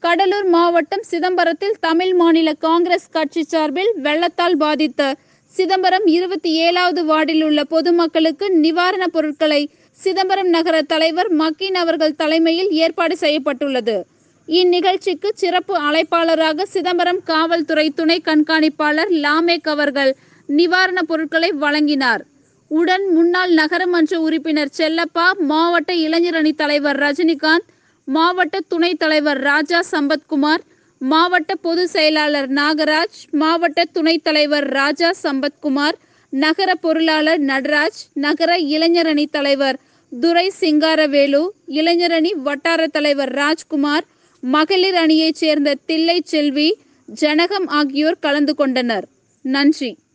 கடலூர் மாவட்டம் சிதம்பரத்தில் தமிழ் மாநில காங்கிரஸ் கட்சி சார்பில் வெள்ளத்தால் பாதித்த சிதம்பரம் இருபத்தி ஏழாவது வார்டில் உள்ள பொதுமக்களுக்கு நிவாரணப் பொருட்களை சிதம்பரம் நகர தலைவர் மக்கீன் அவர்கள் தலைமையில் ஏற்பாடு செய்யப்பட்டுள்ளது இந்நிகழ்ச்சிக்கு சிறப்பு அழைப்பாளராக சிதம்பரம் காவல்துறை துணை கண்காணிப்பாளர் லாமேக் அவர்கள் நிவாரணப் பொருட்களை வழங்கினார் உடன் முன்னாள் நகரமன்ற உறுப்பினர் செல்லப்பா மாவட்ட இளைஞரணி தலைவர் ரஜினிகாந்த் மாவட்ட துணைத் தலைவர் ராஜா சம்பத்குமார் மாவட்ட பொதுச் செயலாளர் நாகராஜ் மாவட்ட துணைத் தலைவர் ராஜா சம்பத்குமார் நகர பொருளாளர் நடராஜ் நகர இளைஞரணி தலைவர் துரை சிங்காரவேலு இளைஞரணி வட்டார தலைவர் ராஜ்குமார் மகளிர் அணியைச் சேர்ந்த தில்லை செல்வி ஜனகம் ஆகியோர் கலந்து கொண்டனர் நன்றி